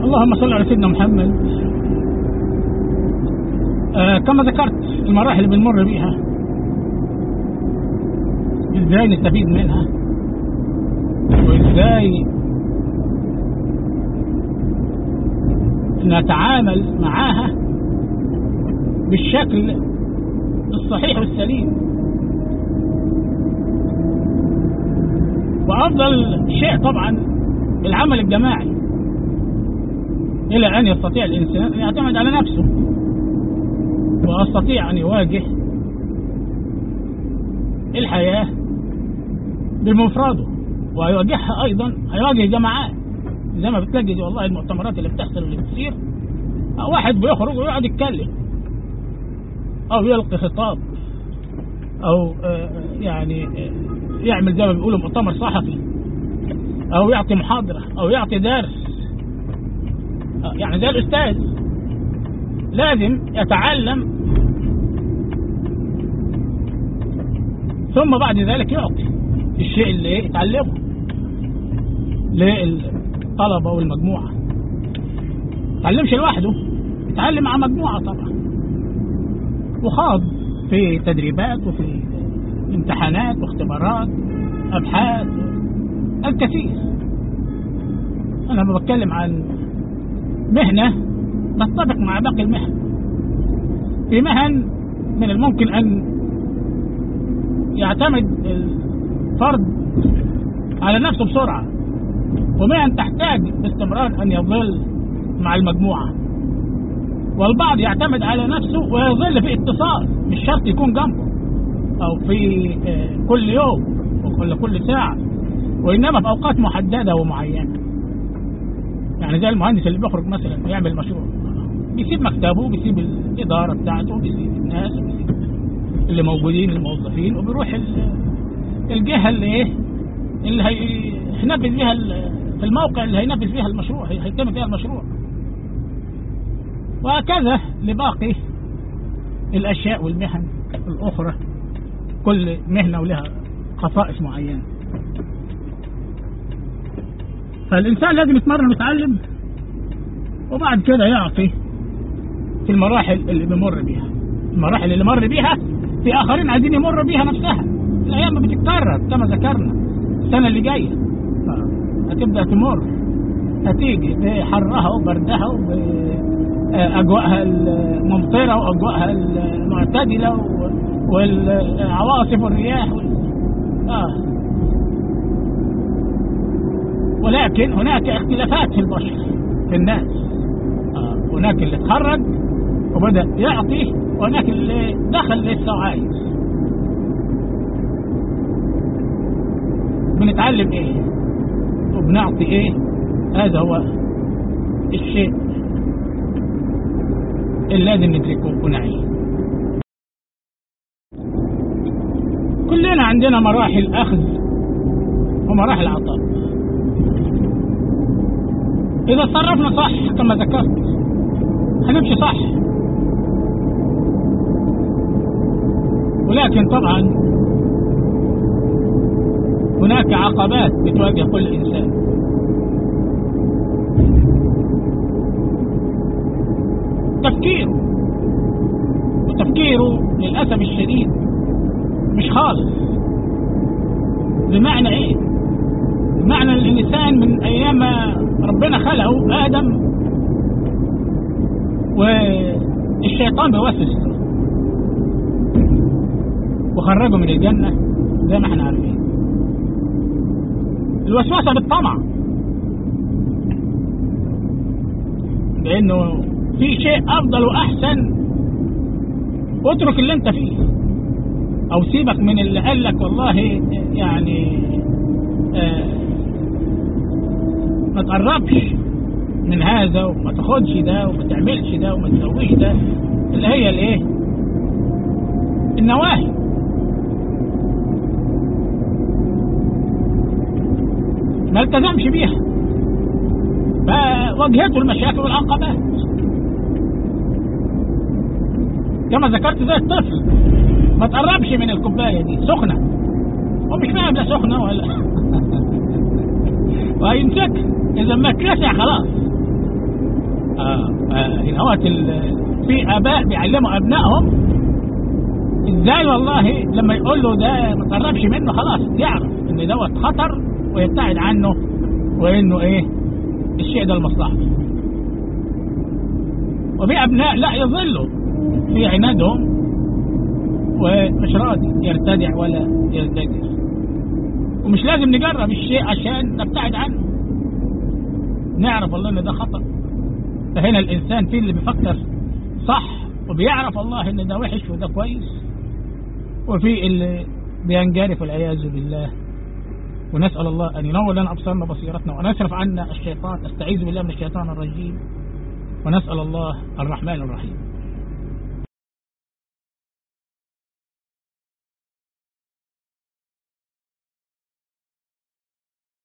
اللهم صل على سيدنا محمد آه كما ذكرت المراحل اللي بنمر بيها ازاي نستفيد منها وازاي نتعامل معاها بالشكل الصحيح والسليم وافضل شيء طبعا العمل الجماعي الى ان يستطيع الانسان ان يعتمد على نفسه ويستطيع ان يواجه الحياه بمفرده ويواجهها ايضا هيواجه جماعات زي ما بتلاقي والله المؤتمرات اللي بتحصل اللي بتصير واحد بيخرج ويقعد يتكلم او يلقي خطاب او يعني يعمل زي ما بيقولوا مؤتمر صحفي او يعطي محاضرة او يعطي درس يعني زي الاستاذ لازم يتعلم ثم بعد ذلك يعطي الشيء اللي يتعلمه للطلبة والمجموعة تعلمش لوحده يتعلم مع مجموعة طبعا وخاض في تدريبات وفي امتحانات واختبارات ابحاث الكثير انا لما بتكلم عن مهنة بتطبق مع باقي المهن في مهن من الممكن ان يعتمد الفرد على نفسه بسرعة ومهن تحتاج باستمرار ان يظل مع المجموعة والبعض يعتمد على نفسه ويظل في اتصال مش شرط يكون جنبه او في كل يوم ولا كل ساعة وانما في اوقات محددة ومعينة يعني زي المهندس اللي بيخرج مثلا يعمل مشروع بيسيب مكتبه بيسيب الادارة بتاعته بيسيب الناس بيسيب اللي موجودين الموظفين وبيروح الجهة اللي ايه اللي هينفذ بيها في الموقع اللي هينفذ فيها المشروع هيتم فيها المشروع وهكذا لباقي الاشياء والمهن الاخرى كل مهنة ولها خصائص معينة فالإنسان لازم يتمرن ويتعلم وبعد كده يعطي في المراحل اللي بيمر بيها المراحل اللي مر بيها في آخرين عايزين يمر بيها نفسها الأيام بتتكرر كما ذكرنا السنة اللي جاية هتبدأ تمر هتيجي بحرها وبردها وبأجواءها الممطرة وأجواءها المعتدلة والعواصف والرياح وال... آه. ولكن هناك اختلافات في البشر في الناس آه. هناك اللي اتخرج وبدأ يعطي وهناك اللي دخل لسه وعايز بنتعلم ايه وبنعطي ايه هذا هو الشيء اللي لازم ندركه ونعيه كلنا عندنا مراحل أخذ ومراحل عطاء إذا تصرفنا صح كما ذكرت هنمشي صح ولكن طبعا هناك عقبات بتواجه كل إنسان تفكيره وتفكيره للأسف الشديد مش خالص بمعنى ايه بمعنى الانسان من ايام ما ربنا خلقه ادم والشيطان بيوسوس وخرجه من الجنة زي ما احنا عارفين الوسوسة بالطمع لانه في شيء افضل واحسن اترك اللي انت فيه او سيبك من اللي قال لك والله يعني آه ما تقربش من هذا وما تاخدش ده وما تعملش ده وما تسويش ده اللي هي الايه النواهي ما التزمش بيها فواجهته المشاكل والعقبات كما ذكرت زي الطفل ما تقربش من الكوباية دي سخنة ومش فاهم لا سخنة ولا وهيمسك إذا ما اتلسع خلاص آه آه هنا هوت ال- في اباء بيعلموا ابنائهم ازاي والله لما يقول له ده ما تقربش منه خلاص يعرف ان دوت خطر ويبتعد عنه وانه ايه الشيء ده لمصلحته وفي ابناء لا يظلوا في عنادهم ومش راضي يرتدع ولا يزدجر ومش لازم نجرب الشيء عشان نبتعد عنه نعرف والله ان ده خطأ فهنا الانسان في اللي بيفكر صح وبيعرف الله ان ده وحش وده كويس وفي اللي بينجرف والعياذ بالله ونسأل الله أن ينور لنا أبصارنا بصيرتنا وأن يصرف عنا الشيطان نستعيذ بالله من الشيطان الرجيم ونسأل الله الرحمن الرحيم